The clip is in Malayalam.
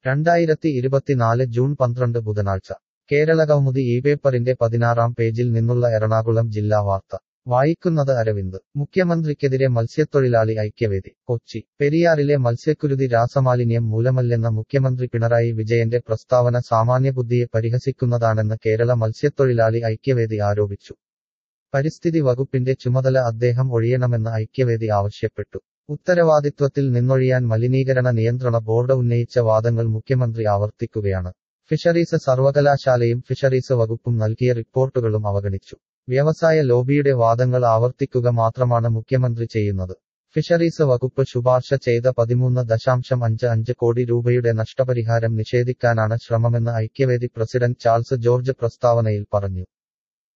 രണ്ടായിരത്തി ഇരുപത്തിനാല് ജൂൺ പന്ത്രണ്ട് ബുധനാഴ്ച കേരളകൗമുദി ഈ പേപ്പറിന്റെ പതിനാറാം പേജിൽ നിന്നുള്ള എറണാകുളം ജില്ലാ വാർത്ത വായിക്കുന്നത് അരവിന്ദ് മുഖ്യമന്ത്രിക്കെതിരെ മത്സ്യത്തൊഴിലാളി ഐക്യവേദി കൊച്ചി പെരിയാറിലെ മത്സ്യക്കുരുതി രാസമാലിന്യം മൂലമല്ലെന്ന മുഖ്യമന്ത്രി പിണറായി വിജയന്റെ പ്രസ്താവന സാമാന്യബുദ്ധിയെ പരിഹസിക്കുന്നതാണെന്ന് കേരള മത്സ്യത്തൊഴിലാളി ഐക്യവേദി ആരോപിച്ചു പരിസ്ഥിതി വകുപ്പിന്റെ ചുമതല അദ്ദേഹം ഒഴിയണമെന്ന് ഐക്യവേദി ആവശ്യപ്പെട്ടു ഉത്തരവാദിത്വത്തിൽ നിന്നൊഴിയാൻ മലിനീകരണ നിയന്ത്രണ ബോർഡ് ഉന്നയിച്ച വാദങ്ങൾ മുഖ്യമന്ത്രി ആവർത്തിക്കുകയാണ് ഫിഷറീസ് സർവകലാശാലയും ഫിഷറീസ് വകുപ്പും നൽകിയ റിപ്പോർട്ടുകളും അവഗണിച്ചു വ്യവസായ ലോബിയുടെ വാദങ്ങൾ ആവർത്തിക്കുക മാത്രമാണ് മുഖ്യമന്ത്രി ചെയ്യുന്നത് ഫിഷറീസ് വകുപ്പ് ശുപാർശ ചെയ്ത പതിമൂന്ന് ദശാംശം അഞ്ച് അഞ്ച് കോടി രൂപയുടെ നഷ്ടപരിഹാരം നിഷേധിക്കാനാണ് ശ്രമമെന്ന് ഐക്യവേദി പ്രസിഡന്റ് ചാൾസ് ജോർജ് പ്രസ്താവനയിൽ പറഞ്ഞു